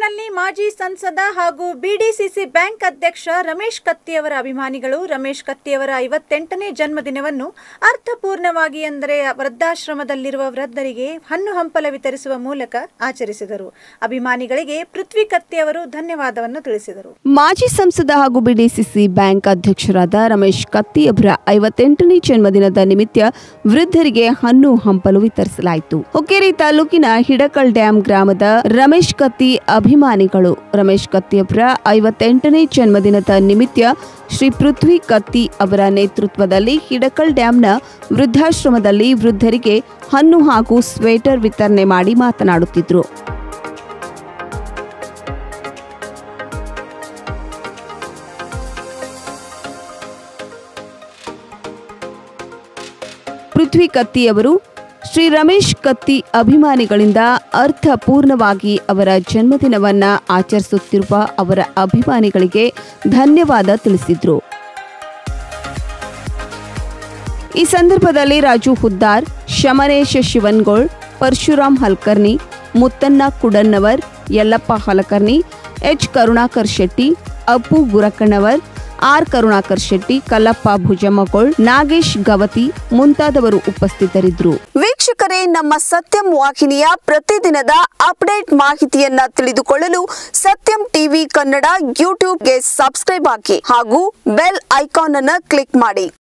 ತಾಲೂಕಿನಲ್ಲಿ ಮಾಜಿ ಸಂಸದ ಹಾಗೂ ಬಿಡಿಸಿಸಿ ಬ್ಯಾಂಕ್ ಅಧ್ಯಕ್ಷ ರಮೇಶ್ ಕತ್ತಿಯವರ ಅಭಿಮಾನಿಗಳು ರಮೇಶ್ ಕತ್ತಿಯವರ ಐವತ್ತೆಂಟನೇ ಜನ್ಮದಿನವನ್ನು ಅರ್ಥಪೂರ್ಣವಾಗಿ ಅಂದರೆ ವೃದ್ಧಾಶ್ರಮದಲ್ಲಿರುವ ವೃದ್ಧರಿಗೆ ಹಣ್ಣು ಹಂಪಲ ವಿತರಿಸುವ ಮೂಲಕ ಆಚರಿಸಿದರು ಅಭಿಮಾನಿಗಳಿಗೆ ಪೃಥ್ವಿ ಕತ್ತಿಯವರು ಧನ್ಯವಾದವನ್ನು ತಿಳಿಸಿದರು ಮಾಜಿ ಸಂಸದ ಹಾಗೂ ಬಿಡಿಸಿಸಿ ಬ್ಯಾಂಕ್ ಅಧ್ಯಕ್ಷರಾದ ರಮೇಶ್ ಕತ್ತಿ ಅವರ ಐವತ್ತೆಂಟನೇ ಜನ್ಮದಿನದ ನಿಮಿತ್ತ ವೃದ್ಧರಿಗೆ ಹಣ್ಣು ಹಂಪಲು ವಿತರಿಸಲಾಯಿತು ಹುಕ್ಕೇರಿ ತಾಲೂಕಿನ ಹಿಡಕಲ್ ಡ್ಯಾಂ ಗ್ರಾಮದ ರಮೇಶ್ ಕತ್ತಿ ಅಭಿಮಾನಿಗಳು ರಮೇಶ್ ಕತ್ತಿ ಅವರ ಐವತ್ತೆಂಟನೇ ಜನ್ಮದಿನದ ನಿಮಿತ್ತ ಶ್ರೀ ಪೃಥ್ವಿ ಕತ್ತಿ ಅವರ ನೇತೃತ್ವದಲ್ಲಿ ಹಿಡಕಲ್ ಡ್ಯಾಂನ ವೃದ್ಧಾಶ್ರಮದಲ್ಲಿ ವೃದ್ಧರಿಗೆ ಹಣ್ಣು ಹಾಗೂ ಸ್ವೇಟರ್ ವಿತರಣೆ ಮಾಡಿ ಮಾತನಾಡುತ್ತಿದ್ರು ಪೃಥ್ವಿ ಕತ್ತಿ ಅವರು ಶ್ರೀ ರಮೇಶ್ ಕತ್ತಿ ಅಭಿಮಾನಿಗಳಿಂದ ಅರ್ಥಪೂರ್ಣವಾಗಿ ಅವರ ಜನ್ಮದಿನವನ್ನ ಆಚರಿಸುತ್ತಿರುವ ಅವರ ಅಭಿಮಾನಿಗಳಿಗೆ ಧನ್ಯವಾದ ತಿಳಿಸಿದ್ರು ಈ ಸಂದರ್ಭದಲ್ಲಿ ರಾಜು ಹುದ್ದಾರ್ ಶಮನೇಶ ಶಿವನ್ಗೋಳ್ ಪರಶುರಾಮ್ ಹಲ್ಕರ್ನಿ ಮುತ್ತನ್ನ ಕುಡನ್ನವರ್ ಯಲ್ಲಪ್ಪ ಹಲಕರ್ನಿ ಎಚ್ ಕರುಣಾಕರ್ ಶೆಟ್ಟಿ ಅಪ್ಪು ಗುರಕ್ಕಣ್ಣವರ್ ಆರ್ ಕರುಣಾಕರ್ ಶೆಟ್ಟಿ ಕಲ್ಲಪ್ಪ ಭುಜಮ್ಮಗೋಳ್ ನಾಗೇಶ್ ಗವತಿ ಮುಂತಾದವರು ಉಪಸ್ಥಿತರಿದ್ದರು ವೀಕ್ಷಕರೇ ನಮ್ಮ ಸತ್ಯಂ ವಾಹಿನಿಯ ಪ್ರತಿದಿನದ ಅಪ್ಡೇಟ್ ಮಾಹಿತಿಯನ್ನ ತಿಳಿದುಕೊಳ್ಳಲು ಸತ್ಯಂ ಟಿವಿ ಕನ್ನಡ ಯೂಟ್ಯೂಬ್ಗೆ ಸಬ್ಸ್ಕ್ರೈಬ್ ಆಗಿ ಹಾಗೂ ಬೆಲ್ ಐಕಾನ್ ಅನ್ನ ಕ್ಲಿಕ್ ಮಾಡಿ